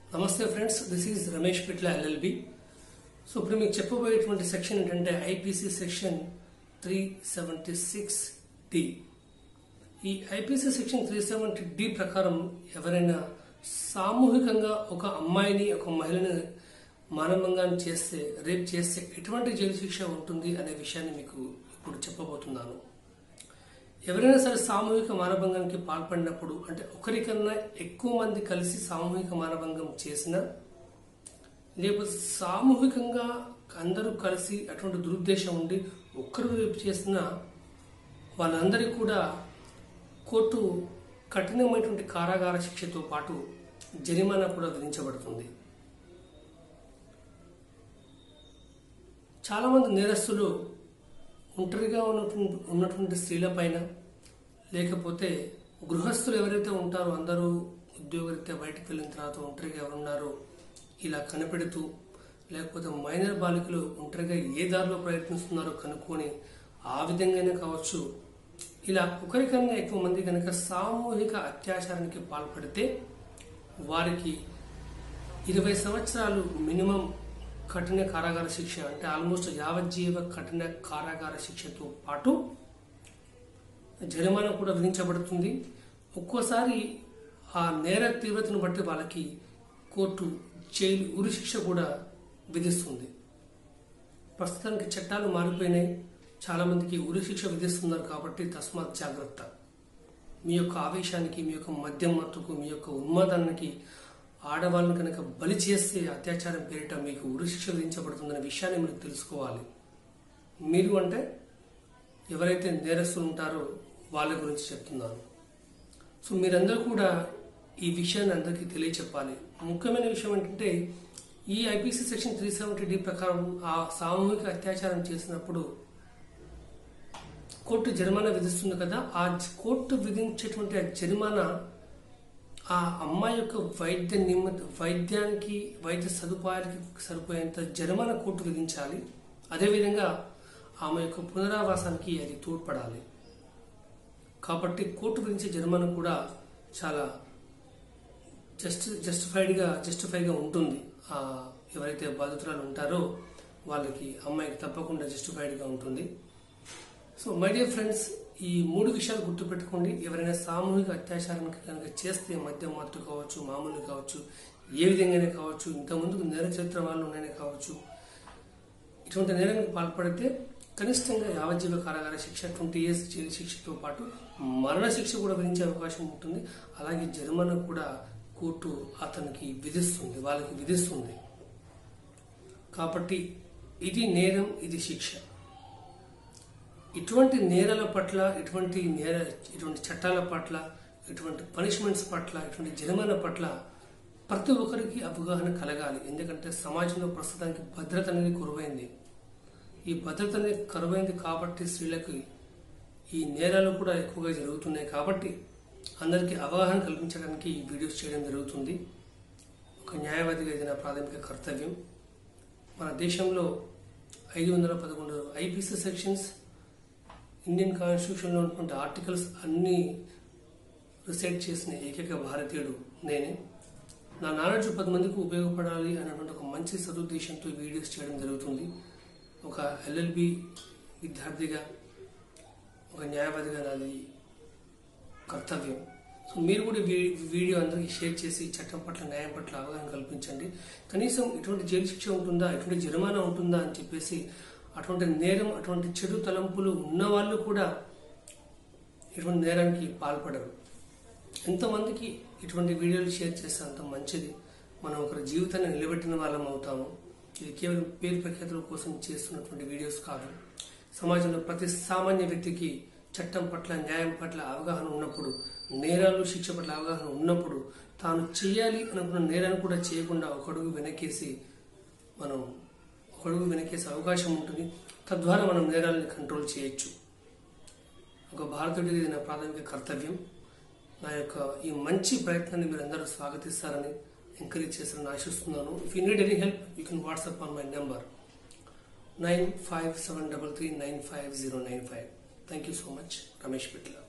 నమస్తే friends this is Ramesh Pitla LLB so ఇప్పుడు మీకు చెప్పబోయేటువంటి సెక్షన్ ఏంటంటే IPC section three seventy six D ఈ IPC section three seventy D ప్రకారం ఎవరైనా సామూహికంగా ఒక అమ్మాయిని ఒక మహిళని మానవంగాన్ని చేస్తే రేప్ చేస్తే ఎటువంటి జైలు శిక్ష ఉంటుంది అనే విషయాన్ని మీకు ఇప్పుడు చెప్పబోతున్నాను ఎవరైనా సరే సామూహిక మానభంగానికి పాల్పడినప్పుడు అంటే ఒకరికన్నా ఎక్కువ మంది కలిసి సామూహిక మానభంగం చేసినా లేకపోతే సామూహికంగా అందరూ కలిసి అటువంటి దురుద్దేశం ఉండి ఒక్కరు రేపు చేసిన వాళ్ళందరికీ కూడా కోర్టు కఠినమైనటువంటి కారాగార శిక్షతో పాటు జరిమానా కూడా విధించబడుతుంది చాలామంది నేరస్తులు ఒంటరిగా ఉన్నటువంటి ఉన్నటువంటి స్త్రీలపైన లేకపోతే గృహస్థులు ఎవరైతే ఉంటారో అందరూ ఉద్యోగరీత్యా బయటకు వెళ్ళిన తర్వాత ఒంటరిగా ఎవరున్నారో ఇలా కనిపెడుతూ లేకపోతే మైనర్ బాలికలు ఒంటరిగా ఏ దారిలో ప్రయత్నిస్తున్నారో కనుక్కొని ఆ విధంగానే కావచ్చు ఇలా ఒకరికన్నా ఎక్కువ మంది కనుక సామూహిక అత్యాచారానికి పాల్పడితే వారికి ఇరవై సంవత్సరాలు మినిమం కఠిన కారాగార శిక్ష అంటే ఆల్మోస్ట్ యావజ్జీవ కఠిన కారాగార శిక్షతో పాటు జరిమానా కూడా విధించబడుతుంది ఒక్కోసారి ఆ నేర తీవ్రతను బట్టి వాళ్ళకి కోర్టు జైలు ఉరి శిక్ష కూడా విధిస్తుంది ప్రస్తుతానికి చట్టాలు మారిపోయినాయి చాలా మందికి ఉరి శిక్ష విధిస్తున్నారు కాబట్టి తస్మాత్ జాగ్రత్త మీ యొక్క ఆవేశానికి మీ యొక్క మద్యం మత్తుకు మీ యొక్క ఉన్మాదానికి ఆడవాళ్ళని కనుక బలి చేస్తే అత్యాచారం పేరిట మీకు ఉరి శిక్ష విధించబడుతుందనే విషయాన్ని మీరు తెలుసుకోవాలి మీరు అంటే ఎవరైతే నేరస్తులు ఉంటారో వాళ్ళ గురించి చెప్తున్నాను సో మీరందరూ కూడా ఈ విషయాన్ని అందరికీ తెలియచెప్పాలి ముఖ్యమైన విషయం ఏంటంటే ఈ IPC section three seventy D ప్రకారం ఆ సామూహిక అత్యాచారం చేసినప్పుడు కోర్టు జరిమానా విధిస్తుంది కదా ఆ కోర్టు విధించేటువంటి ఆ జరిమానా ఆ అమ్మాయి యొక్క వైద్య నిమిత్త వైద్యానికి వైద్య సదుపాయాలకి సరిపోయేంత జరిమానా కోర్టు విధించాలి అదేవిధంగా ఆమె యొక్క పునరావాసానికి అది తోడ్పడాలి కాబట్టి కోర్టు విధించే జరిమానా కూడా చాలా జస్ట్ జస్టిఫైడ్గా జస్టిఫైగా ఉంటుంది ఆ ఎవరైతే బాధితురాలు ఉంటారో వాళ్ళకి అమ్మాయికి తప్పకుండా జస్టిఫైడ్గా ఉంటుంది సో మై డియర్ ఫ్రెండ్స్ ఈ మూడు విషయాలు గుర్తుపెట్టుకోండి ఎవరైనా సామూహిక అత్యాచారానికి కనుక చేస్తే మద్యం మత్తు కావచ్చు మామూలు కావచ్చు ఏ విధంగానే కావచ్చు ఇంతకుముందుకు నేర చరిత్ర వాళ్ళు ఉన్నాయనే కావచ్చు ఇటువంటి నేరానికి పాల్పడితే కనిష్టంగా యావజ్జీవ కారాగార శిక్ష ట్వంటీ ఇయర్స్ జైలు శిక్షతో పాటు మరణ శిక్ష కూడా విధించే అవకాశం ఉంటుంది అలాగే జరిమానా కూడా కోర్టు అతనికి విధిస్తుంది వాళ్ళకి విధిస్తుంది కాబట్టి ఇది నేరం ఇది శిక్ష ఇటువంటి నేరాల పట్ల ఇటువంటి నేర ఇటువంటి చట్టాల పట్ల ఇటువంటి పనిష్మెంట్స్ పట్ల ఇటువంటి జరిమానా పట్ల ప్రతి ఒక్కరికి అవగాహన కలగాలి ఎందుకంటే సమాజంలో ప్రస్తుతానికి భద్రత అనేది కురువైంది ఈ భద్రత అనేది కరువైంది కాబట్టి స్త్రీలకు ఈ నేరాలు కూడా ఎక్కువగా జరుగుతున్నాయి కాబట్టి అందరికీ అవగాహన కల్పించడానికి ఈ వీడియోస్ చేయడం జరుగుతుంది ఒక న్యాయవాదిగా ఇది నా ప్రాథమిక కర్తవ్యం మన దేశంలో ఐదు వందల పదకొండు ఐపీసీ సెక్షన్స్ ఇండియన్ కాన్స్టిట్యూషన్లో ఉన్నటువంటి ఆర్టికల్స్ అన్నీ రిసైట్ చేసిన ఏకైక భారతీయుడు నేనే నా నాలెడ్జ్ పది మందికి ఉపయోగపడాలి అనేటువంటి ఒక మంచి సదుద్దేశంతో ఈ వీడియోస్ చేయడం జరుగుతుంది ఒక ఎల్ఎల్బి విద్యార్థిగా ఒక న్యాయవాదిగా నాది కర్తవ్యం సో మీరు కూడా ఈ వీడియో అందరికీ షేర్ చేసి చట్టం పట్ల న్యాయం పట్ల అవగాహన కల్పించండి కనీసం ఇటువంటి జైలు శిక్ష ఉంటుందా ఇటువంటి జరిమానా ఉంటుందా అని చెప్పేసి అటువంటి నేరం అటువంటి చెడు తలంపులు ఉన్న వాళ్ళు కూడా ఇటువంటి నేరానికి పాల్పడరు ఎంతమందికి ఇటువంటి వీడియోలు షేర్ చేస్తే అంత మంచిది మనం ఒకరి జీవితాన్ని నిలబెట్టిన వాళ్ళం అవుతాము ఇది కేవలం పేరు ప్రఖ్యాతుల కోసం చేస్తున్నటువంటి వీడియోస్ కాదు సమాజంలో ప్రతి సామాన్య వ్యక్తికి చట్టం పట్ల న్యాయం పట్ల అవగాహన ఉన్నప్పుడు నేరాలు శిక్ష పట్ల అవగాహన ఉన్నప్పుడు తాను చేయాలి అనుకున్న నేరాన్ని కూడా చేయకుండా ఒక అడుగు వెనకేసి మనం ఒక అడుగు వెనకేసే అవకాశం ఉంటుంది తద్వారా మనం నేరాలను కంట్రోల్ చేయొచ్చు ఒక భారతీయుడిగా ఇది నా ప్రాథమిక కర్తవ్యం నా యొక్క ఈ మంచి ప్రయత్నాన్ని మీరు అందరూ స్వాగతిస్తారని ఎంకరేజ్ చేస్తారని ఆశిస్తున్నాను if you need any help you can WhatsApp on my number nine five seven double three nine five zero nine five thank you so much Ramesh Pitla